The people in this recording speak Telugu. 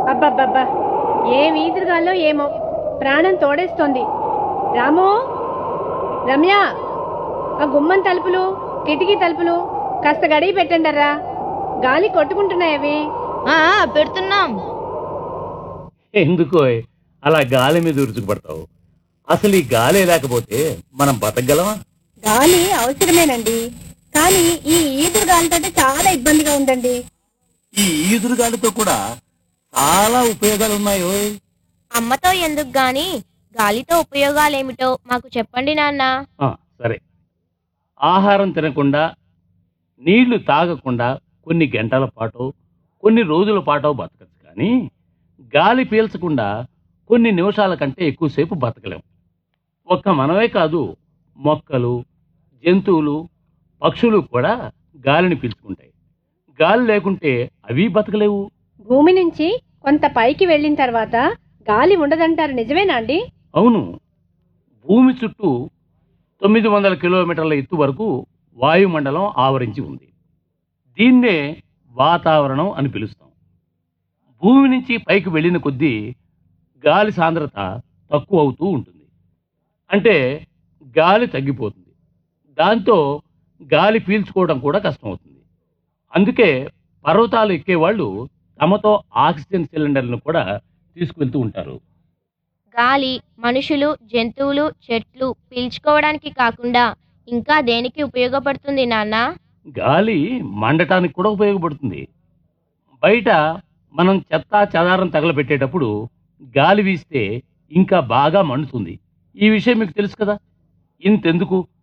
అబ్బబ్బబ్బా ఏం ఈదురుగాల్లో ఏమో ప్రాణం తోడేస్తోంది రాము రమ్య ఆ గుమ్మం తలుపులు కిటికీ తలుపులు కాస్త గడియ పెట్టండర్రా గాలి కొట్టుకుంటున్నాయి అవి ఆ, పెడుతున్నాం ఎందుకో అలా గాలి మీద ఉరుచుకుపడతావు అసలు ఈ గాలి లేకపోతే మనం బతకగలమా గాలి అవసరమేనండి కానీ ఈ ఈదురు గాలితో చాలా ఇబ్బందిగా ఉందండి ఈ ఈదురు గాలితో కూడా చాలా ఉపయోగాలు ఉన్నాయో అమ్మతో ఎందుకు గాని గాలితో ఉపయోగాలేమిటో మాకు చెప్పండి నాన్న ఆ, సరే ఆహారం తినకుండా నీళ్లు తాగకుండా కొన్ని గంటల పాటు కొన్ని రోజుల పాటు బతకచ్చు కానీ గాలి పీల్చకుండా కొన్ని నిమిషాల కంటే ఎక్కువసేపు బతకలేం ఒక్క మనమే కాదు మొక్కలు జంతువులు పక్షులు కూడా గాలిని పీల్చుకుంటాయి గాలి లేకుంటే అవి బతకలేవు భూమి నుంచి కొంత పైకి వెళ్ళిన తర్వాత గాలి ఉండదంటారు నిజమేనా అండి అవును భూమి చుట్టూ తొమ్మిది వందల కిలోమీటర్ల ఎత్తు వరకు వాయుమండలం ఆవరించి ఉంది దీన్నే వాతావరణం అని పిలుస్తాం భూమి నుంచి పైకి వెళ్ళిన కొద్దీ గాలి సాంద్రత తక్కువ అవుతూ ఉంటుంది అంటే గాలి తగ్గిపోతుంది దాంతో గాలి పీల్చుకోవడం కూడా కష్టమవుతుంది అందుకే పర్వతాలు ఎక్కేవాళ్ళు తమతో ఆక్సిజన్ సిలిండర్లను కూడా తీసుకువెళ్తూ ఉంటారు గాలి మనుషులు జంతువులు చెట్లు పీల్చుకోవడానికి కాకుండా ఇంకా దేనికి ఉపయోగపడుతుంది నాన్న గాలి మండటానికి కూడా ఉపయోగపడుతుంది బయట మనం చెత్త చెదారం తగలబెట్టేటప్పుడు గాలి వీస్తే ఇంకా బాగా మండుతుంది ఈ విషయం మీకు తెలుసు కదా ఇంతెందుకు